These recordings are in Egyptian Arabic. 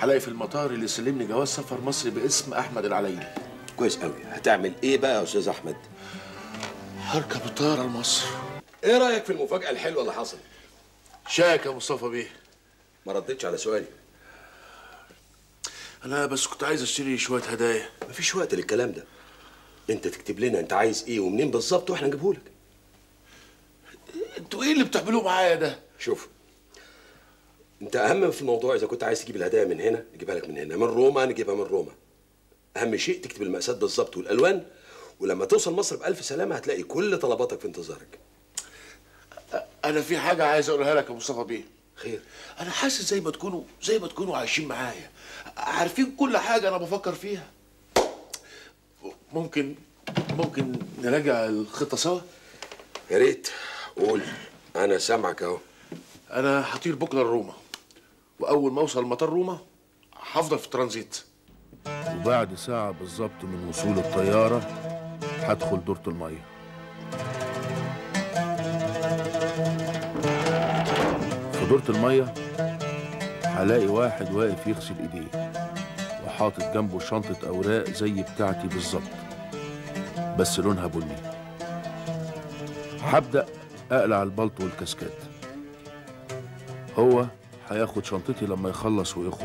هلاقي في المطار اللي سلمني جواز سفر مصري باسم احمد العلايلي كويس قوي هتعمل ايه بقى يا استاذ احمد هركب الطياره لمصر ايه رايك في المفاجاه الحلوه اللي حصلت شاك يا مصطفى بيه ما ردتش على سؤالي انا بس كنت عايز اشتري شويه هدايا مفيش وقت للكلام ده انت تكتب لنا انت عايز ايه ومنين بالظبط واحنا نجيبهولك انتوا ايه اللي بتعملوه معايا ده شوف انت اهم في الموضوع اذا كنت عايز تجيب الهدايا من هنا نجيبها لك من هنا من روما نجيبها من روما اهم شيء تكتب المقاسات بالظبط والالوان ولما توصل مصر بالف سلامه هتلاقي كل طلباتك في انتظارك انا في حاجه عايز اقولها لك يا مصطفى بيه خير انا حاسس زي ما تكونوا زي ما تكونوا عايشين معايا عارفين كل حاجه انا بفكر فيها ممكن ممكن نراجع الخطه سوا يا ريت قول انا سامعك اهو انا هطير بكره لروما واول ما اوصل مطار روما هفضل في ترانزيت وبعد ساعة بالظبط من وصول الطيارة هدخل دورة المية في دورة المية هلاقي واحد واقف يغسل ايديه وحاطط جنبه شنطة أوراق زي بتاعتي بالظبط بس لونها بني هبدأ أقلع البلطو والكاسكات هو هياخد شنطتي لما يخلص ويخرج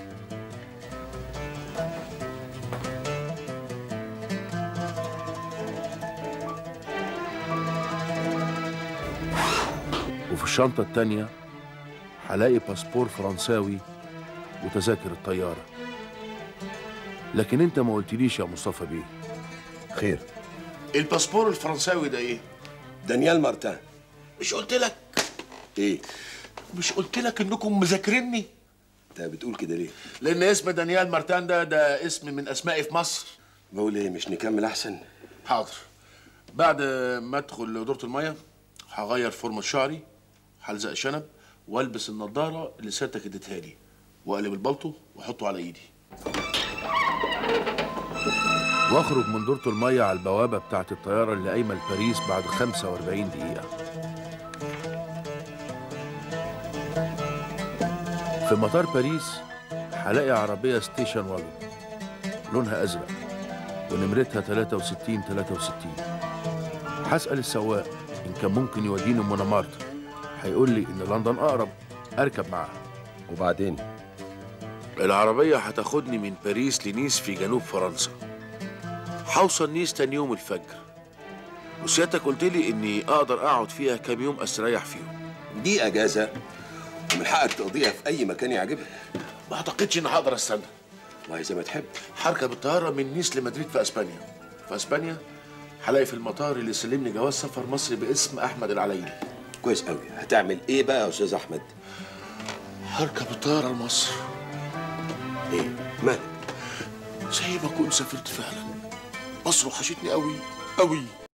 وفي الشنطة التانية هلاقي باسبور فرنساوي وتذاكر الطيارة لكن انت ما قلتليش يا مصطفى بيه خير الباسبور الفرنساوي ده ايه؟ دانيال مارتان مش قلت لك ايه مش قلت لك انكم مذاكريني؟ انت بتقول كده ليه لان اسم دانيال مارتان ده ده اسم من اسمائي في مصر بقول ايه مش نكمل احسن حاضر بعد ما ادخل دورة المية هغير فورمة شعري هلزق شنب والبس النضارة اللي سيادتك اديتها لي واقلب البلطو واحطه على ايدي واخرج من دورة المية على البوابة بتاعت الطيارة اللي قايمة لباريس بعد 45 دقيقة في مطار باريس هلاقي عربية ستيشن واجن لونها أزرق ونمرتها 63 63 هسأل السواق إن كان ممكن يوديني مونامارت هيقول لي إن لندن أقرب أركب معاه وبعدين العربية هتاخدني من باريس لنيس في جنوب فرنسا هوصل نيس تاني يوم الفجر وسيادتك قلت لي إني أقدر أقعد فيها كام يوم أستريح فيهم دي اجازه ومن حقك تقضيها في اي مكان يعجبك ما أعتقدش إني هقدر أستنى والله زي ما تحب هركب الطيارة من نيس لمدريد في أسبانيا في أسبانيا هلاقي في المطار اللي سلمني جواز سفر مصري باسم أحمد العلايلي كويس قوي هتعمل ايه بقى يا استاذ احمد هركب الطيارة لمصر ايه مالك زي ما كنت سافرت فعلا مصر وحشتني قوي قوي